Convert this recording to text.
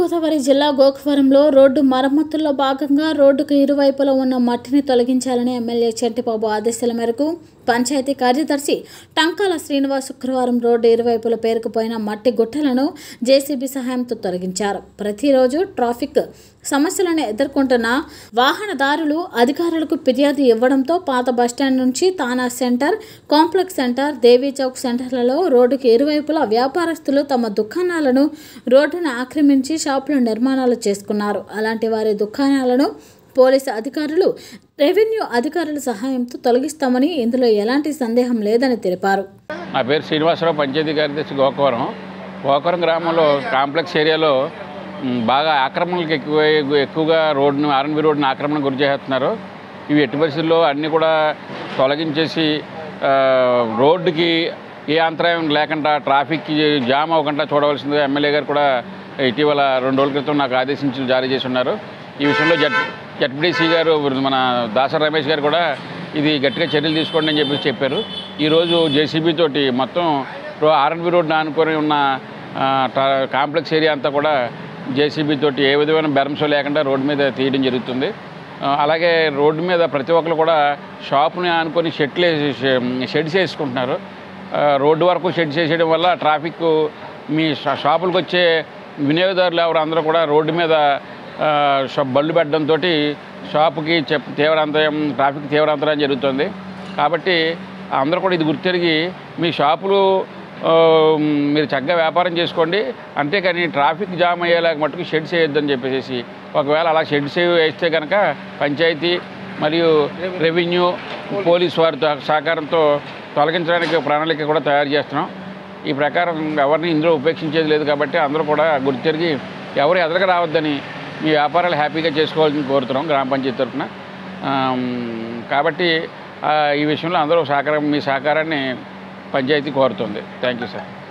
తూర్పుగోదావరి జిల్లా గోకవరంలో రోడ్డు మరమ్మతుల్లో భాగంగా రోడ్డుకు ఇరువైపులా ఉన్న మట్టిని తొలగించాలని ఎమ్మెల్యే చెట్టిబాబు ఆదేశాల మేరకు పంచాయతీ కార్యదర్శి టంకాల శ్రీనివాస్ శుక్రవారం రోడ్డు ఇరువైపుల పేరుకుపోయిన మట్టి గుట్టలను జేసీబీ సహాయంతో తొలగించారు ప్రతిరోజు ట్రాఫిక్ సమస్యలను ఎదుర్కొంటున్న వాహనదారులు అధికారులకు ఫిర్యాదు ఇవ్వడంతో పాత బస్టాండ్ నుంచి Tana center complex center Devi Chowk సెంటర్లలో రోడ్డుకి ఇరువైపులా వ్యాపారస్తులు తమ దుకాణాలను రోడ్డును ఆక్రమించి షాపుల నిర్మాణాలు చేసుకున్నారు అలాంటి వారి దుకాణాలను పోలీసు అధికారులు రెవెన్యూ అధికారుల సహాయంతో తొలగిస్తామని ఇందులో ఎలాంటి సందేహం లేదని తెలిపారు నా పేరు శ్రీనివాసరావు పంచాయతీ కార్యదర్శి గోకవరం గోకవరం గ్రామంలో కాంప్లెక్స్ ఏరియాలో మ్, బాగా ఆక్రమణలకు ఎక్కువ ఎక్కువగా రోడ్డును ఆర్ఎన్బి రోడ్డును ఆక్రమణ గురి చేస్తున్నారు ఇవి ఎట్టి పరిస్థితుల్లో అన్నీ కూడా తొలగించేసి ఆ, రోడ్డుకి ఏ అంతరాయం లేకుండా ట్రాఫిక్కి జామ్ అవ్వకుండా చూడవలసిందిగా ఎమ్మెల్యే గారు కూడా ఇటీవల రెండు రోజుల క్రితం నాకు ఆదేశించి జారీ చేసి ఉన్నారు ఈ విషయంలో జడ్ జడ్పీడీసీ గారు మన దాసరి రమేష్ గారు కూడా ఇది గట్టిగా చర్యలు తీసుకోండి అని చెప్పి చెప్పారు ఈరోజు జేసీబీ తోటి మొత్తం ఆర్ఎన్బి రోడ్డు ఆనుకొని ఉన్న ఆ, ట- కాంప్లెక్స్ ఏరియా అంతా కూడా జేసీబీ తోటి ఏ విధమైన బెరమ్స్ లేకుండా రోడ్డు మీద తీయడం జరుగుతుంది ఆ, అలాగే రోడ్డు మీద ప్రతి ఒక్కరు కూడా షాప్ని ఆనుకొని షెడ్లు వేసి షెడ్స్ వేసుకుంటున్నారు ఆ, రోడ్డు వరకు షెడ్స్ వేసేయడం వల్ల ట్రాఫిక్ మీ షా- షాపులకు వచ్చే వినియోగదారులు ఎవరు అందరూ కూడా రోడ్డు మీద ఆ, షా- బళ్ళు పెట్టడంతో షాపుకి చెప్ తీవ్రాంతరం ట్రాఫిక్ తీవ్రాంతరం జరుగుతుంది కాబట్టి అందరూ కూడా ఇది గుర్తెరిగి మీ షాపులు ఆ, మీరు చక్కగా వ్యాపారం చేసుకోండి అంతేకాని ట్రాఫిక్ జామ్ అయ్యేలాగా మటుకు షెడ్స్ వేయొద్దని చెప్పేసి ఒకవేళ అలా షెడ్స్ వేస్తే కనుక పంచాయతీ మరియు రెవెన్యూ పోలీస్ వారితో సహకారంతో తొలగించడానికి ప్రణాళిక కూడా తయారు చేస్తున్నాం ఈ ప్రకారం ఎవరిని ఇందులో ఉపేక్షించేది లేదు కాబట్టి అందరూ కూడా గుర్తెరిగి ఎవరు ఎదరకు రావద్దని మీ వ్యాపారాలు హ్యాపీగా చేసుకోవాలని కోరుతున్నాం గ్రామ పంచాయతీ తరఫున ఆమ్, కాబట్టి ఆ, ఈ విషయంలో అందరూ సహకారం మీ సహకారాన్ని పంచాయతీ కోరుతుంది థ్యాంక్ యూ సార్